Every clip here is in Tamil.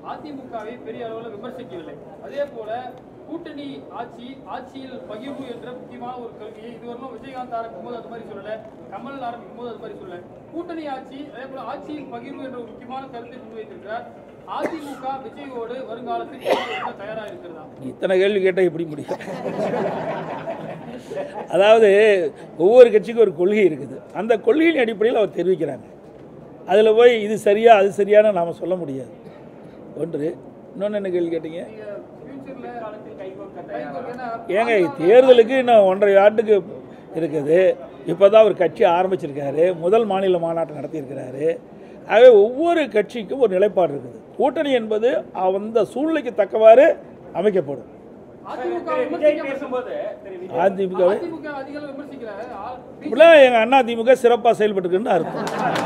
அதிமுகவை பெரிய அளவில் விமர்சிக்கவில்லை அதே போல கூட்டணி ஆட்சி ஆட்சியில் பகிர்வு என்ற முக்கியமான ஒரு கல்வியை இதுவரையிலும் விஜயகாந்த் ஆரம்பிக்கும் போது அது மாதிரி சொல்லல கமல் ஆரம்பிக்கும் போது அது மாதிரி சொல்லல கூட்டணி ஆட்சி அதே போல ஆட்சியில் பகிர்வு என்ற ஒரு முக்கியமான கருத்தை முன்வைத்திருக்கிறார் அதிமுக விஜயோடு வருங்காலத்தில் இருக்க தயாரா இருக்கிறதா இத்தனை கேள்வி கேட்டால் எப்படி முடியும் அதாவது ஒவ்வொரு கட்சிக்கும் ஒரு கொள்கை இருக்குது அந்த கொள்கையின் அடிப்படையில் அவர் தெரிவிக்கிறாங்க அதில் போய் இது சரியா அது சரியான நாம் சொல்ல முடியாது ஒன்று இன்னொன்று என்ன கேள்வி கேட்டீங்க ஃபியூச்சர்ல காலத்தில் கைகோர்க்க ஏங்க தேர்தலுக்கு இன்னும் ஒன்றரை ஆண்டுக்கு இருக்குது இப்போ தான் ஒரு கட்சி ஆரம்பிச்சிருக்காரு முதல் மாநில மாநாட்டை நடத்தியிருக்கிறாரு ஆகவே ஒவ்வொரு கட்சிக்கும் ஒரு நிலைப்பாடு இருக்குது கூட்டணி என்பது அந்த சூழ்நிலைக்கு தக்கவாறு அமைக்கப்படும் அதிமுக விஜய் விமர்சிக்க பேசும்போது திரு விஜய் அதிமுகவை அதிமுக அதிகம் விமர்சிக்கிறாரு ஆ- இப்படிலாம் எங்கள் அண்ணா திமுக சிறப்பாக செயல்பட்டுருக்குன்னு அர்த்தம்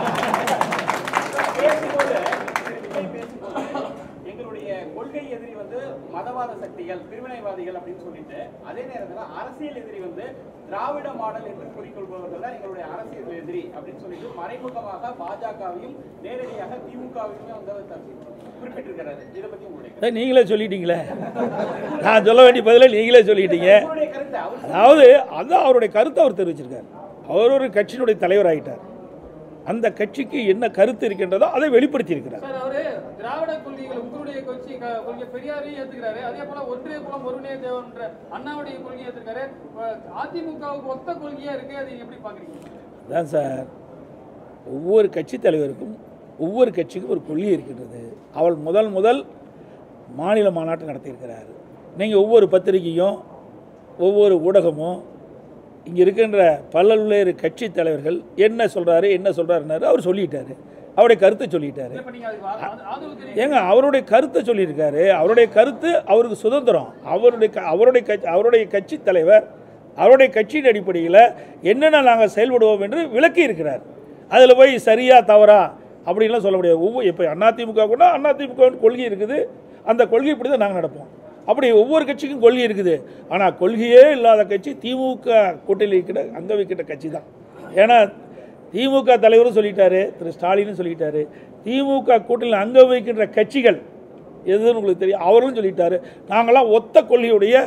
பேசும்போது திரு விஜய் பேசும்போது எங்களுடைய கொள்கை எதிரி வந்து மதவாத சக்திகள் பிரிவினைவாதிகள் அப்படின்னு சொல்லிட்டு அதே நேரத்தில் அரசியல் எதிரி வந்து திராவிட மாடல் என்று குறிக்கொள்பவர்கள் தான் எங்களுடைய அரசியல் எதிரி அப்படின்னு சொல்லிட்டு மறைமுகமாக பாஜகவையும் நேரடியாக திமுகவையுமே வந்து அவர் தப்பி- குறிப்பிட்டிருக்கிறாரு இதை பத்தி உங்களுடைய கருத்து. அதான் நீங்களே சொல்லிட்டீங்களே நான் சொல்ல வேண்டிய பதிலை நீங்களே சொல்லிட்டீங்க உங்களுடைய கருத்து அவர் அதாவது அதான் அவருடைய கருத்தை அவர் தெரிவிச்சிருக்கார் அவர் ஒரு கட்சியினுடைய தலைவர் ஆகிட்டார் அந்த கட்சிக்கு என்ன கருத்து இருக்கின்றதோ அதை வெளிப்படுத்தியிருக்கிறார் சார் அவரு திராவிட கொள்கைகள் உங்களுடைய கட்சி க- கொள்கை பெரியாரையும் ஏத்துக்கிறாரு அதே போல ஒன்றே குலம் ஒருவனே தேவன்ற அண்ணாவுடைய கொள்கையை ஏத்துக்கிறாரு அஹ் அதிமுகவுக்கு ஒத்த கொள்கையா இருக்கு அதை நீங்க எப்படி பாக்குறீங்க அதான் சார் ஒவ்வொரு கட்சி தலைவருக்கும் ஒவ்வொரு கட்சிக்கும் ஒரு கொள்கை இருக்கின்றது அவள் முதல் முதல் மாநில மாநாட்டு நடத்தியிருக்கிறார் நீங்கள் ஒவ்வொரு பத்திரிகையும் ஒவ்வொரு ஊடகமும் இங்கே இருக்கின்ற பல்வேறு கட்சி தலைவர்கள் என்ன சொல்கிறாரு என்ன சொல்கிறாருன்னாரு அவர் சொல்லிட்டாரு அவருடைய கருத்தை சொல்லிட்டாரு இப்ப நீங்க அதுக்கு ஆ- ஆ- ஆதரவு தெரிவிக்க ஏங்க அவருடைய கருத்தை சொல்லியிருக்காரு அவருடைய கருத்து அவருக்கு சுதந்திரம் அவருடைய க- அவருடைய கட்சி அவருடைய கட்சி தலைவர் அவருடைய கட்சியின் அடிப்படையில் என்னென்ன நாங்கள் செயல்படுவோம் என்று விளக்கி இருக்கிறார் அதில் போய் சரியா தவறா அப்படின்லாம் சொல்ல முடியாது ஒவ்வொரு இப்போ அதிமுக கூட அதிமுக கொள்கை இருக்குது அந்த கொள்கைப்படி தான் நாங்கள் நடப்போம் அப்படி ஒவ்வொரு கட்சிக்கும் கொள்கை இருக்குது ஆனால் கொள்கையே இல்லாத கட்சி திமுக கூட்டணி இருக்கிற அங்க வைக்கிற கட்சி தான் ஏன்னா திமுக தலைவரும் சொல்லிட்டாரு திரு ஸ்டாலினும் சொல்லிட்டாரு திமுக கூட்டணியில் அங்க வைக்கின்ற கட்சிகள் எதுன்னு உங்களுக்கு தெரியும் அவரும் சொல்லிட்டாரு நாங்களாம் ஒத்த கொள்கையுடைய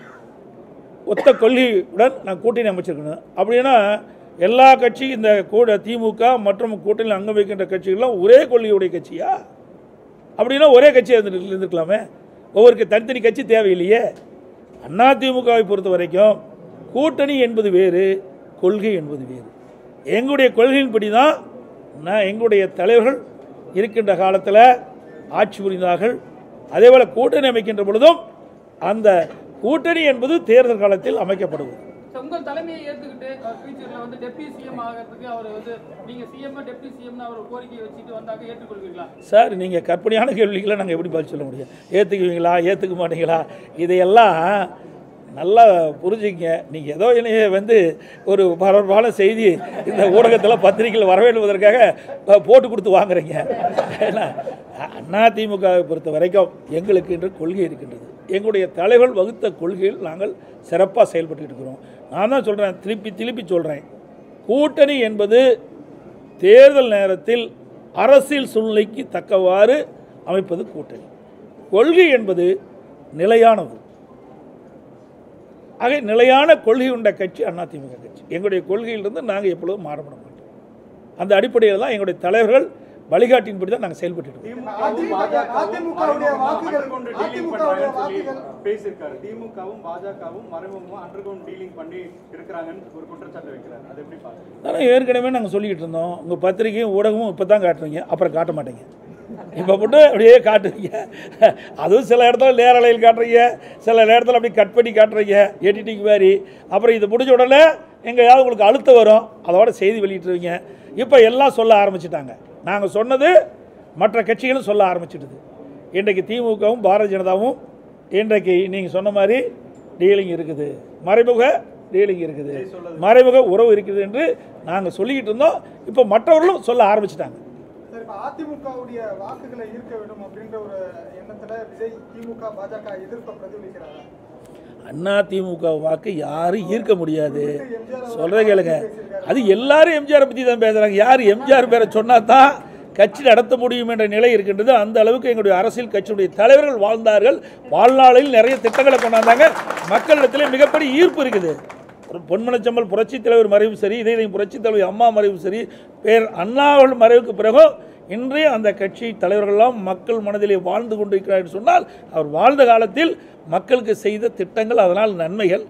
ஒத்த கொள்கையுடன் நான் கூட்டணி அமைச்சிருக்கணும் அப்படின்னா எல்லா கட்சியும் இந்த கூட திமுக மற்றும் கூட்டணியில் அங்கம் வைக்கின்ற கட்சிகள்லாம் ஒரே கொள்கையுடைய கட்சியா அப்படின்னா ஒரே கட்சியாக இருந்து இருந்திருக்கலாமே ஒவ்வொரு தனித்தனி கட்சி தேவையில்லையே அதிமுகவை பொறுத்த வரைக்கும் கூட்டணி என்பது வேறு கொள்கை என்பது வேறு எங்களுடைய கொள்கையின்படி தான் நான் எங்களுடைய தலைவர்கள் இருக்கின்ற காலத்தில் ஆட்சி புரிந்தார்கள் அதேபோல் கூட்டணி அமைக்கின்ற பொழுதும் அந்த கூட்டணி என்பது தேர்தல் காலத்தில் அமைக்கப்படுவது சார், உங்கள் தலைமையை ஏத்துக்கிட்டு ஃபியூச்சர்ல வந்து டெப்டி சிஎம் ஆகிறதுக்கு அவர் வந்து நீங்க சிஎம் டெப்டி சிஎம்னு அவர் கோரிக்கையை வச்சுட்டு வந்தாக்க ஏற்றுக்கொள்வீங்களா சார் நீங்கள் கற்பனையான கேள்விகளை நாங்கள் எப்படி பதில் சொல்ல முடியும் ஏற்றுக்குவீங்களா ஏற்றுக்க மாட்டீங்களா இதையெல்லாம் நல்லா புரிஞ்சுக்கங்க நீங்கள் ஏதோ என்னைய வந்து ஒரு பரபரப்பான செய்தி இந்த ஊடகத்தில் பத்திரிகையில் வரவேண்டுவதற்காக அஹ், போட்டு கொடுத்து வாங்குறீங்க ஏன்னா அதிமுகவை பொறுத்த வரைக்கும் எங்களுக்கு என்று கொள்கை இருக்கின்றது எங்களுடைய தலைவர்கள் வகுத்த கொள்கையில் நாங்கள் சிறப்பாக செயல்பட்டு இருக்கிறோம் நான் தான் சொல்கிறேன் திருப்பி திருப்பி சொல்கிறேன் கூட்டணி என்பது தேர்தல் நேரத்தில் அரசியல் சூழ்நிலைக்கு தக்கவாறு அமைப்பது கூட்டணி கொள்கை என்பது நிலையானது ஆக நிலையான கொள்கை உண்ட கட்சி அதிமுக கட்சி எங்களுடைய கொள்கையிலிருந்து நாங்கள் எப்பொழுதும் மாறப்பட மாட்டோம் அந்த அடிப்படையில் தான் எங்களுடைய தலைவர்கள் வழிகாட்டின்படி தான் நாங்கள் செயல்பட்டு இருக்கோம் திமுகவும் பாஜகவும் அதிமுகவுடைய வாக்குகள் அண்டர் கொண்டு டீலிங் அதிமுகவுடைய பண்றாங்கன்னு சொல்லி வாக்குகள் பேசியிருக்காரு திமுகவும் பாஜகவும் மறைமுகமா அண்டர் கிரவுண்ட் டீலிங் பண்ணி இருக்கிறாங்கன்னு ஒரு குற்றச்சாட்டு வைக்கிறாரு அதை எப்படி பாக்குறீங்க தானே ஏற்கனவே நாங்கள் சொல்லிக்கிட்டு இருந்தோம் உங்கள் பத்திரிகையும் ஊடகமும் இப்போ தான் காட்டுறீங்க அப்புறம் காட்ட மாட்டீங்க இப்போ மட்டும் அப்படியே காட்டுறீங்க அதுவும் சில இடத்துல நேரலையில் காட்டுறீங்க சில நேரத்தில் அப்படி கட் பண்ணி காட்டுறீங்க எடிட்டிங் மாதிரி அப்புறம் இது முடிஞ்ச உடனே எங்கேயாவது உங்களுக்கு அழுத்தம் வரும் அதோட செய்தி வெளியிட்டுருவீங்க இப்போ எல்லாம் சொல்ல ஆரம்பிச்சிட்டாங்க நாங்கள் சொன்னது மற்ற கட்சிகளும் சொல்ல ஆரம்பிச்சிடுது இன்றைக்கு திமுகவும் பாரதிய ஜனதாவும் இன்றைக்கு நீங்கள் சொன்ன மாதிரி டீலிங் இருக்குது மறைமுக டீலிங் இருக்குது மறைமுக உறவு இருக்குது என்று நாங்கள் சொல்லிக்கிட்டு இருந்தோம் இப்போ மற்றவர்களும் சொல்ல ஆரம்பிச்சிட்டாங்க சார் இப்ப அதிமுகவுடைய வாக்குகளை ஈர்க்க வேண்டும் அப்படின்ற ஒரு எண்ணத்துல விஜய் திமுக பாஜக எதிர்ப்பை பிரதிபலிக்கிறாரா அண்ணா திமுக வாக்கு யாரும் ஈர்க்க முடியாது சொல்கிறத கேளுங்க அது எல்லாரும் எம்ஜிஆரை பற்றி தான் பேசுகிறாங்க யார் எம்ஜிஆர் பேரை சொன்னா தான் கட்சி நடத்த முடியும் என்ற நிலை இருக்கின்றது அந்த அளவுக்கு எங்களுடைய அரசியல் கட்சியுடைய தலைவர்கள் வாழ்ந்தார்கள் வாழ்நாளில் நிறைய திட்டங்களை கொண்டாந்தாங்க மக்களிடத்திலே மிகப்பெரிய ஈர்ப்பு இருக்குது ஒரு பொன்மனச்சம்பல் புரட்சித் தலைவர் மறைவும் சரி இதே புரட்சித் தலைவர் அம்மா மறைவும் சரி பேர் அண்ணாவர்கள் மறைவுக்கு பிறகும் இன்றைய அந்த கட்சி தலைவர்களெல்லாம் மக்கள் மனதிலே வாழ்ந்து கொண்டிருக்கிறார் என்று சொன்னால் அவர் வாழ்ந்த காலத்தில் மக்களுக்கு செய்த திட்டங்கள் அதனால் நன்மைகள்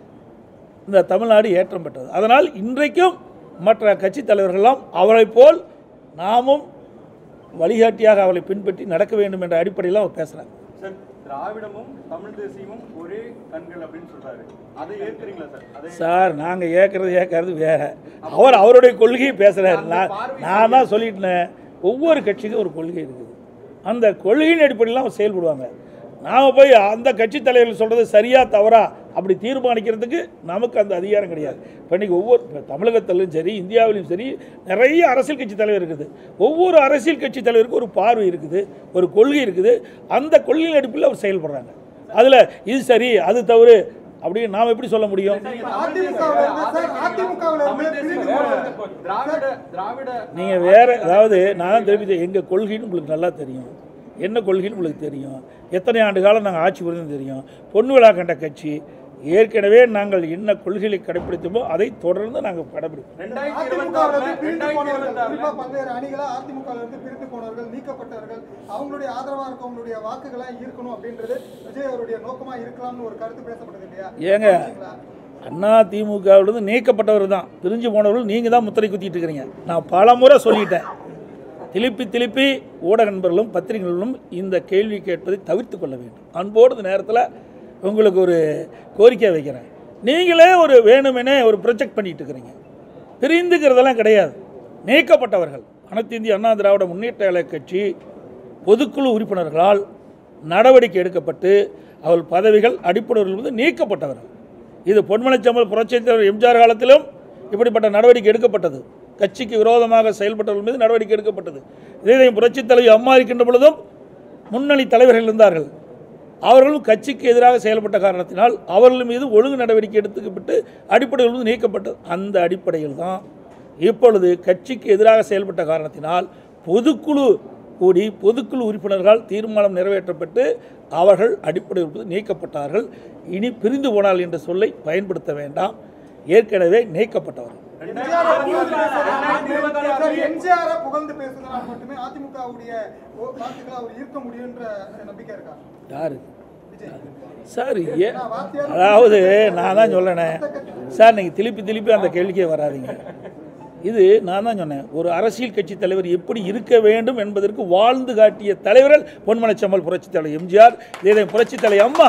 இந்த தமிழ்நாடு ஏற்றம் பெற்றது அதனால் இன்றைக்கும் மற்ற கட்சி தலைவர்களெல்லாம் அவரைப் போல் நாமும் வழிகாட்டியாக அவளை பின்பற்றி நடக்க வேண்டும் என்ற அடிப்படையில் அவர் பேசுகிறார் சார் திராவிடமும் தமிழ் தேசியமும் ஒரே கண்கள் அப்படின்னு சொல்றாரு அதை ஏற்கிறீங்களா சார் அதை சார் நாங்கள் ஏற்கிறது ஏற்கிறது வேற அவர் அவருடைய கொள்கையை பேசுகிறார் நான் நான் தான் சொல்லிட்டேன் ஒவ்வொரு கட்சிக்கும் ஒரு கொள்கை இருக்குது அந்த கொள்கையின் அடிப்படையில் அவர் செயல்படுவாங்க நாம் போய் அந்த கட்சி தலைவர்கள் சொல்கிறது சரியா தவறா அப்படி தீர்மானிக்கிறதுக்கு நமக்கு அந்த அதிகாரம் கிடையாது இப்போ இன்றைக்கி ஒவ்வொரு இப்போ தமிழகத்திலும் சரி இந்தியாவிலும் சரி நிறைய அரசியல் கட்சி தலைவர் இருக்குது ஒவ்வொரு அரசியல் கட்சி தலைவருக்கும் ஒரு பார்வை இருக்குது ஒரு கொள்கை இருக்குது அந்த கொள்கையின் அடிப்படையில் அவர் செயல்படுறாங்க அதில் இது சரி அது தவறு அப்படின்னு நாம் எப்படி சொல்ல முடியும் அதிமுகவுல இருந்து சார் அதிமுகவுல இருந்து தமிழ் பிரிந்து தேசியம் போனது திராவிட திராவிட நீங்கள் வேற அதாவது நான் தான் தெரிவித்த எங்கள் கொள்கைன்னு உங்களுக்கு நல்லா தெரியும் என்ன கொள்கைன்னு உங்களுக்கு தெரியும் எத்தனை ஆண்டு காலம் நாங்கள் ஆட்சி புரிந்து தெரியும் பொண்ணு விழா கண்ட கட்சி ஏற்கனவே நாங்கள் என்ன கொள்கைகளை கடைப்பிடித்தோமோ அதை தொடர்ந்து நாங்கள் கடைபிடிப்போம் ரெண்டாயிரத்தி இருபத்தி அதிமுகவுல ஆறுல இருந்து பிரிந்து ரெண்டாயிரத்தி போனவர்கள் இருபத்தி குறிப்பா ஆறுல பல்வேறு அணிகளா அதிமுகவுல இருந்து பிரிந்து போனவர்கள் நீக்கப்பட்டவர்கள் அவங்களுடைய ஆதரவா இருக்கவங்களுடைய வாக்குகளை ஈர்க்கணும் அப்படின்றது விஜய் அவருடைய நோக்கமா இருக்கலாம்னு ஒரு கருத்து பேசப்படுது இல்லையா ஏங்க புரியுதுங்களா? அண்ணா திமுகவிலிருந்து நீக்கப்பட்டவர் தான் பிரிஞ்சு போனவர்கள் நீங்கள் தான் முத்திரை குத்திட்டு இருக்கிறீங்க நான் பல முறை சொல்லிட்டேன் திருப்பி திருப்பி ஊடக நண்பர்களும் பத்திரிகைகளும் இந்த கேள்வி கேட்பதை தவிர்த்து கொள்ள வேண்டும் அன்போடு இந்த நேரத்தில் உங்களுக்கு ஒரு கோரிக்கை வைக்கிறேன் நீங்களே ஒரு வேணுமெனே ஒரு ப்ரொஜெக்ட் பண்ணிட்டு இருக்கிறீங்க பிரிந்துக்கிறதெல்லாம் கிடையாது நீக்கப்பட்டவர்கள் அனைத்து இந்திய அண்ணா திராவிட முன்னேற்ற கழக கட்சி பொதுக்குழு உறுப்பினர்களால் நடவடிக்கை எடுக்கப்பட்டு அவர்கள் பதவிகள் அடிப்படையில் வந்து நீக்கப்பட்டவர்கள் இது பொன்மலைச்சம்பல் புரட்சித் தலைவர் எம்ஜிஆர் காலத்திலும் இப்படிப்பட்ட நடவடிக்கை எடுக்கப்பட்டது கட்சிக்கு விரோதமாக செயல்பட்டவர்கள் மீது நடவடிக்கை எடுக்கப்பட்டது இதே புரட்சித் தலைவர் அம்மா இருக்கின்ற பொழுதும் முன்னணி தலைவர்கள் இருந்தார்கள் அவர்களும் கட்சிக்கு எதிராக செயல்பட்ட காரணத்தினால் அவர்கள் மீது ஒழுங்கு நடவடிக்கை எடுத்துக்கப்பட்டு அடிப்படையில் இருந்து நீக்கப்பட்டது அந்த அடிப்படையில் தான் இப்பொழுது கட்சிக்கு எதிராக செயல்பட்ட காரணத்தினால் பொதுக்குழு கூடி பொதுக்குழு உறுப்பினர்களால் தீர்மானம் நிறைவேற்றப்பட்டு அவர்கள் அடிப்படையில் இருந்து நீக்கப்பட்டார்கள் இனி பிரிந்து போனால் என்ற சொல்லை பயன்படுத்த வேண்டாம் ஏற்கனவே நீக்கப்பட்டவர்கள் எம்ஜிஆரை புகழ்ந்து பேசுறதுனால சார், எம்ஜிஆரை புகழ்ந்து பேசுறதுனால மட்டுமே அதிமுகவுடைய ஓ- வாக்குகளை அவர் ஈர்க்க முடியுன்ற நம்பிக்கை இருக்கா யாரு விஜய் சார் ஏ நான் வார்த்தையால அதாவது நான் தான் சொல்லணேன் சார் நீங்கள் திருப்பி திருப்பி அந்த கேள்விக்கே வராதீங்க இது நான் தான் சொன்னேன் ஒரு அரசியல் கட்சி தலைவர் எப்படி இருக்க வேண்டும் என்பதற்கு வாழ்ந்து காட்டிய தலைவர்கள் பொன்மனச்சம்மல் புரட்சித் தலைவர் எம்ஜிஆர் இதே புரட்சித் தலைவர் அம்மா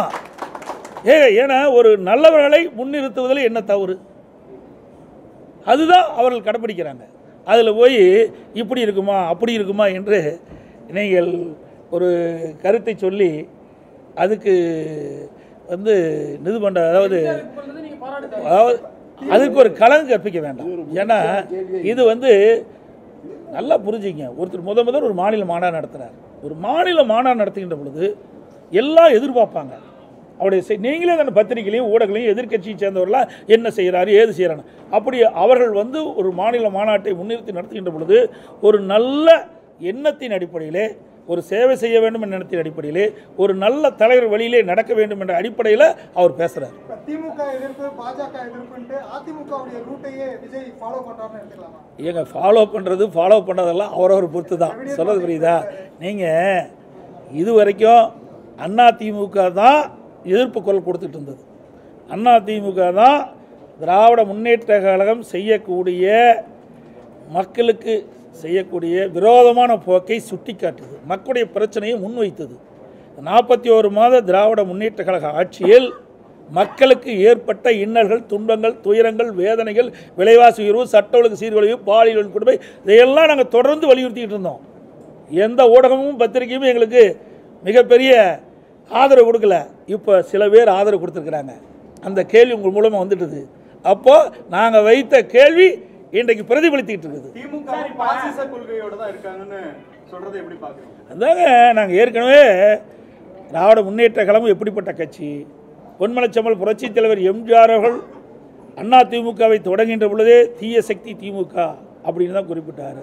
ஏ ஏன்னா ஒரு நல்லவர்களை முன்னிறுத்துவதில் என்ன தவறு அதுதான் அவர்கள் கடைப்பிடிக்கிறாங்க அதில் போய் இப்படி இருக்குமா அப்படி இருக்குமா என்று நீங்கள் ஒரு கருத்தை சொல்லி அதுக்கு வந்து இது பண்ண அதாவது புகழ்ந்ததை நீங்க பாராட்டு அதாவது அதுக்கு ஒரு கலங்கு கற்பிக்க வேண்டாம் ஏன்னா இது வந்து நல்லா புரிஞ்சுங்க ஒருத்தர் முத முதல் ஒரு மாநில மாநாடு நடத்துகிறார் ஒரு மாநில மாநாடு நடத்துகின்ற பொழுது எல்லாம் எதிர்பார்ப்பாங்க அவருடைய செய்- நீங்களே அந்த பத்திரிகையிலையும் ஊடகங்களையும் எதிர்க்கட்சியை சேர்ந்தவர்களாம் என்ன செய்கிறாரு ஏது செய்கிறாங்க அப்படி அவர்கள் வந்து ஒரு மாநில மாநாட்டை முன்னிறுத்தி நடத்துகின்ற பொழுது ஒரு நல்ல எண்ணத்தின் அடிப்படையிலே ஒரு சேவை செய்ய வேண்டும் என்ற எண்ணத்தின் அடிப்படையிலே ஒரு நல்ல தலைவர் வழியிலே நடக்க வேண்டும் என்ற அடிப்படையில் அவர் பேசுகிறார் இப்ப திமுக எதிர்ப்பு பாஜக எதிர்ப்புன்ட்டு அதிமுகவுடைய ரூட்டையே விஜய் ஃபாலோ பண்றாருன்னு எடுத்துக்கலாமா ஏங்க ஃபாலோ பண்ணுறது ஃபாலோ பண்ணுறதெல்லாம் அவரவர் பொறுத்து தான் சொல்கிறது புரியுதா நீங்கள் இது வரைக்கும் அண்ணா திமுக தான் எதிர்ப்பு குரல் கொடுத்துட்டு இருந்தது அண்ணா திமுக தான் திராவிட முன்னேற்ற கழகம் செய்யக்கூடிய மக்களுக்கு செய்யக்கூடிய விரோதமான போக்கை சுட்டிக்காட்டுது மக்களுடைய பிரச்சனையை முன்வைத்தது நாற்பத்தி ஒரு மாத திராவிட முன்னேற்ற கழக ஆட்சியில் மக்களுக்கு ஏற்பட்ட இன்னல்கள் துன்பங்கள் துயரங்கள் வேதனைகள் விலைவாசி உயர்வு சட்ட ஒழுங்கு சீர்குலைவு பாலியல் கொடுமை இதையெல்லாம் நாங்கள் தொடர்ந்து வலியுறுத்திட்டு இருந்தோம் எந்த ஊடகமும் பத்திரிகையும் எங்களுக்கு மிகப்பெரிய ஆதரவு கொடுக்கல இப்போ சில பேர் ஆதரவு கொடுத்துருக்குறாங்க அந்த கேள்வி உங்கள் மூலமாக வந்துட்டுது அப்போது நாங்கள் வைத்த கேள்வி இன்றைக்கு பிரதிபலித்துக்கிட்டு இருக்குது திமுக பாசிச கொள்கையோட தான் இருக்காங்கன்னு சொல்றதை எப்படி பாக்குறீங்க அதாங்க நாங்கள் ஏற்கனவே திராவிட முன்னேற்ற கழகம் எப்படிப்பட்ட கட்சி பொன்மலைச்சம்பல் புரட்சித் தலைவர் எம்ஜிஆர் அவர்கள் அண்ணா திமுகவை தொடங்குகின்ற பொழுதே தீய சக்தி திமுக அப்படின்னு தான் குறிப்பிட்டார்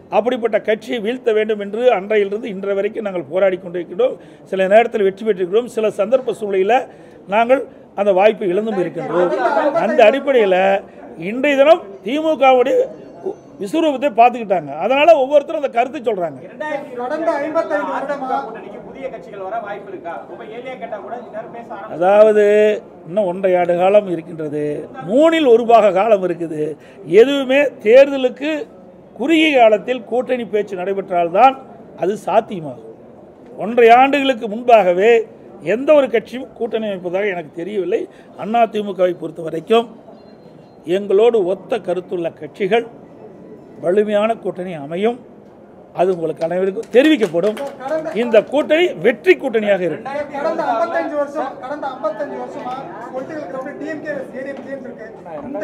அப்படிப்பட்ட கட்சியை வீழ்த்த வேண்டும் என்று அன்றையிலிருந்து இன்றை வரைக்கும் நாங்கள் போராடி கொண்டிருக்கிறோம் சில நேரத்தில் வெற்றி பெற்றிருக்கிறோம் சில சந்தர்ப்ப சூழ்நிலையில் நாங்கள் அந்த வாய்ப்பை இழந்தும் இருக்கின்றோம் அந்த அடிப்படையில் இன்றைய தினம் திமுகவுடைய விஸ்வரூபத்தை பார்த்துக்கிட்டாங்க அதனால ஒவ்வொருத்தரும் அந்த கருத்தை சொல்றாங்க கடந்த 55 வருடமா- கூட்டணிக்கு புதிய கட்சிகள் வர வாய்ப்பு இருக்கா ரொம்ப ஏலியா கேட்டா கூட எல்லாரும் பேச ஆரம்பிச்சு அதாவது இன்னும் ஒன்றரை ஆண்டு காலம் இருக்கின்றது மூணில் ஒரு பாக காலம் இருக்குது எதுவுமே தேர்தலுக்கு குறுகிய காலத்தில் கூட்டணி பேச்சு நடைபெற்றால்தான் அது சாத்தியமாகும் ஒன்றரை ஆண்டுகளுக்கு முன்பாகவே எந்த ஒரு கட்சியும் கூட்டணி அமைப்பதாக எனக்கு தெரியவில்லை அண்ணா திமுகவை பொறுத்த வரைக்கும் எங்களோடு ஒத்த கருத்துள்ள கட்சிகள் வலிமையான கூட்டணி அமையும் அது உங்களுக்கு அனைவருக்கும் தெரிவிக்கப்படும் இந்த கூட்டணி வெற்றி கூட்டணியாக இருக்கும் கடந்த 55 வருஷம் கடந்த 55 வருஷமா பொலிட்டிக்கல் கிரவுண்ட் டிஎம்கே ஏடிஎம்கே இருக்கு இந்த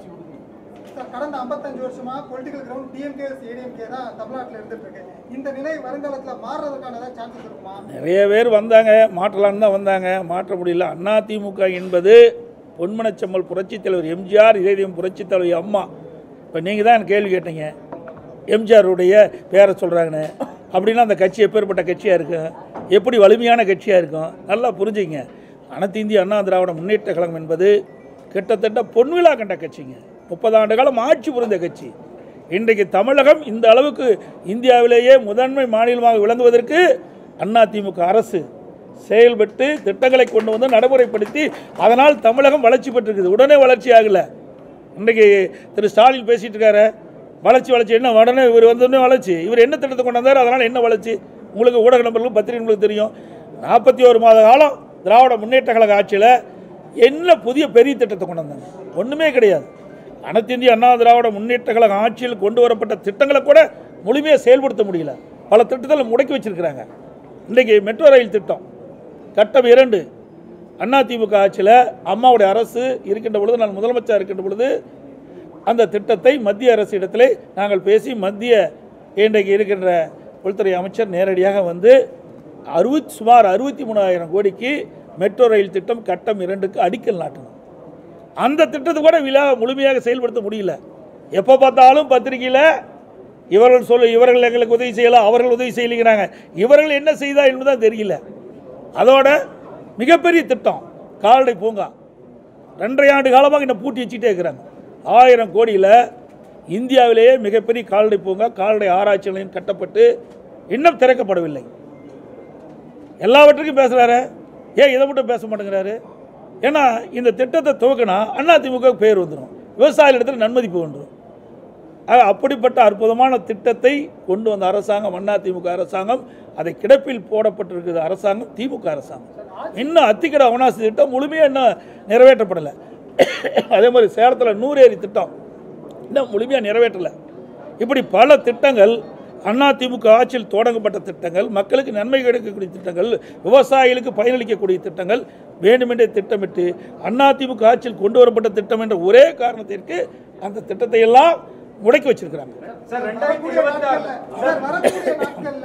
சார், கடந்த 55 வருஷமா பொலிட்டிக்கல் கிரவுண்ட் டிஎம்கே ஏடிஎம்கே தான் தமிழ்நாட்டில் இருந்துட்டு இருக்கு இந்த நிலை வருங்காலத்துல மாறுறதுக்கான ஏதாவது சான்சஸ் இருக்குமா நிறைய பேர் வந்தாங்க மாற்றலான்னு தான் வந்தாங்க மாற்ற முடியல அண்ணா திமுக என்பது பொன்மனச்செம்மல் புரட்சித் தலைவர் எம்ஜிஆர் இதயம் புரட்சித் தலைவர் அம்மா இப்போ நீங்கள் தான் எனக்கு கேள்வி கேட்டீங்க எம்ஜிஆருடைய பேரை சொல்கிறாங்கன்னு அப்படின்னா அந்த கட்சி எப்பேற்பட்ட கட்சியாக இருக்கும் எப்படி வலிமையான கட்சியாக இருக்கும் நல்லா புரிஞ்சுங்க அனைத்து இந்திய அண்ணா திராவிட முன்னேற்ற கழகம் என்பது கிட்டத்தட்ட பொன்விழா கண்ட கட்சிங்க முப்பது ஆண்டு காலம் ஆட்சி புரிந்த கட்சி இன்றைக்கு தமிழகம் இந்த அளவுக்கு இந்தியாவிலேயே முதன்மை மாநிலமாக விளங்குவதற்கு அதிமுக அரசு செயல்பட்டு திட்டங்களை கொண்டு வந்து நடைமுறைப்படுத்தி அதனால் தமிழகம் வளர்ச்சி பெற்றிருக்குது உடனே வளர்ச்சி ஆகலை இன்றைக்கி திரு ஸ்டாலின் பேசிட்டு இருக்காரு வளர்ச்சி வளர்ச்சி என்ன உடனே இவர் வந்தோடனே வளர்ச்சி இவர் என்ன திட்டத்தை கொண்டு வந்தார் அதனால் என்ன வளர்ச்சி உங்களுக்கு ஊடக நம்பர்களும் பத்திரிகைகளுக்கு தெரியும் நாற்பத்தி ஒரு மாத காலம் திராவிட முன்னேற்ற கழக ஆட்சியில் என்ன புதிய பெரிய திட்டத்தை கொண்டு வந்தாங்க ஒன்றுமே கிடையாது அனைத்து இந்திய அண்ணா திராவிட முன்னேற்ற கழக ஆட்சியில் கொண்டு வரப்பட்ட திட்டங்களை கூட முழுமையாக செயல்படுத்த முடியல பல திட்டத்தில் முடக்கி வச்சிருக்கிறாங்க இன்றைக்கி மெட்ரோ ரயில் திட்டம் கட்டம் இரண்டு அதிமுக ஆட்சியில் அம்மாவுடைய அரசு இருக்கின்ற பொழுது நான் முதலமைச்சர் இருக்கின்ற பொழுது அந்த திட்டத்தை மத்திய அரசு இடத்திலே நாங்கள் பேசி மத்திய இன்றைக்கு இருக்கின்ற உள்துறை அமைச்சர் நேரடியாக வந்து அறுபத் சுமார் அறுபத்தி மூணாயிரம் கோடிக்கு மெட்ரோ ரயில் திட்டம் கட்டம் இரண்டுக்கு அடிக்கல் நாட்டணும் அந்த திட்டத்தை கூட விழா முழுமையாக செயல்படுத்த முடியல எப்போ பார்த்தாலும் பத்திரிகையில் இவர்கள் சொல்ல இவர்கள் எங்களுக்கு உதவி செய்யலாம் அவர்கள் உதவி செய்யலைங்கிறாங்க இவர்கள் என்ன செய்தா என்பதுதான் தெரியல அதோட மிகப்பெரிய திட்டம் கால்நடை பூங்கா ரெண்டரை ஆண்டு காலமாக இன்னும் பூட்டி வச்சுட்டே இருக்கிறாங்க ஆயிரம் கோடியில் இந்தியாவிலேயே மிகப்பெரிய கால்நடை பூங்கா கால்நடை ஆராய்ச்சி நிலையம் கட்டப்பட்டு இன்னும் திறக்கப்படவில்லை எல்லாவற்றுக்கும் பேசுகிறாரு ஏன் இதை மட்டும் பேச மாட்டேங்கிறாரு ஏன்னா இந்த திட்டத்தை துவக்கினா அதிமுக பேர் வந்துடும் விவசாய இடத்துல நன்மதிப்பு வந்துடும் ஆக அப்படிப்பட்ட அற்புதமான திட்டத்தை கொண்டு வந்த அரசாங்கம் அதிமுக அரசாங்கம் அதை கிடப்பில் போடப்பட்டிருக்கிற அரசாங்கம் திமுக அரசாங்கம் இன்னும் அத்திக்கடை அவனாசி திட்டம் முழுமையாக இன்னும் நிறைவேற்றப்படலை அதே மாதிரி சேலத்தில் நூறேரி திட்டம் இன்னும் முழுமையாக நிறைவேற்றலை இப்படி பல திட்டங்கள் அதிமுக ஆட்சியில் தொடங்கப்பட்ட திட்டங்கள் மக்களுக்கு நன்மை கிடைக்கக்கூடிய திட்டங்கள் விவசாயிகளுக்கு பயனளிக்கக்கூடிய திட்டங்கள் வேண்டுமென்றே திட்டமிட்டு அதிமுக ஆட்சியில் கொண்டு வரப்பட்ட திட்டம் என்ற ஒரே காரணத்திற்கு அந்த திட்டத்தை எல்லாம் முடக்கி வச்சிருக்கிறாங்க சார் ரெண்டாயிரத்தி வரக்கூடிய இருபத்தி ஆறு நாட்கள்ல சார் வரக்கூடிய நாட்கள்ல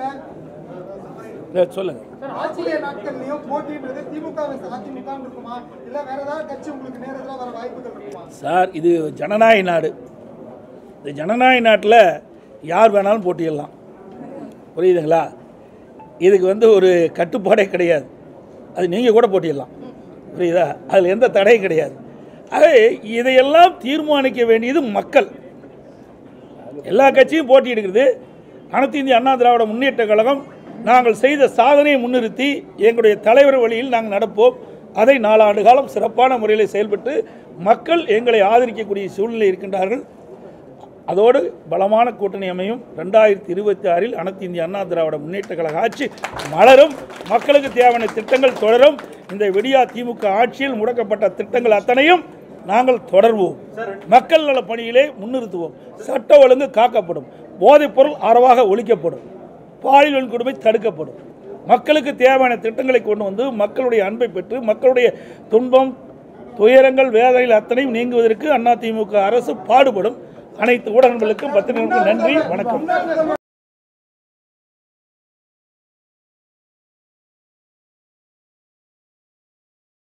இதை சொல்லுங்க வரக்கூடிய நாட்கள்லயும் போட்டின்றது திமுக versus அதிமுக ன்னு இருக்குமா இல்ல வேற ஏதாவது கட்சி உங்களுக்கு நேரத்துல வர வாய்ப்புகள் இருக்குமா சார் இது ஜனநாயக நாடு இந்த ஜனநாயக நாட்டில் யார் வேணாலும் போட்டியிடலாம் புரியுதுங்களா இதுக்கு வந்து ஒரு கட்டுப்பாடே கிடையாது அது நீங்கள் கூட போட்டியிடலாம் புரியுதா அதில் எந்த தடையும் கிடையாது ஆகவே இதையெல்லாம் தீர்மானிக்க வேண்டியது மக்கள் எல்லா கட்சியும் போட்டி எடுக்கிறது அனைத்து இந்திய அண்ணா திராவிட முன்னேற்ற கழகம் நாங்கள் செய்த சாதனையை முன்னிறுத்தி எங்களுடைய தலைவர் வழியில் நாங்கள் நடப்போம் அதை நாலாண்டு காலம் சிறப்பான முறையில் செயல்பட்டு மக்கள் எங்களை ஆதரிக்கக்கூடிய சூழ்நிலை இருக்கின்றார்கள் அதோடு பலமான கூட்டணி அமையும் ரெண்டாயிரத்தி இருபத்தி ஆறில் அனைத்து இந்திய அண்ணா திராவிட முன்னேற்ற கழக ஆட்சி மலரும் மக்களுக்கு தேவையான திட்டங்கள் தொடரும் இந்த விடியா திமுக ஆட்சியில் முடக்கப்பட்ட திட்டங்கள் அத்தனையும் நாங்கள் தொடர்வோம் மக்கள் நல பணியிலே முன்னிறுத்துவோம் சட்ட ஒழுங்கு காக்கப்படும் போதைப் பொருள் அறவாக ஒழிக்கப்படும் பாலியல் வன்கொடுமை தடுக்கப்படும் மக்களுக்கு தேவையான திட்டங்களை கொண்டு வந்து மக்களுடைய அன்பை பெற்று மக்களுடைய துன்பம் துயரங்கள் வேதனைகள் அத்தனையும் நீங்குவதற்கு அதிமுக அரசு பாடுபடும் அனைத்து ஊடகங்களுக்கும் பத்திரிகைகளுக்கும் நன்றி வணக்கம் முன்னாள் முதல்வர்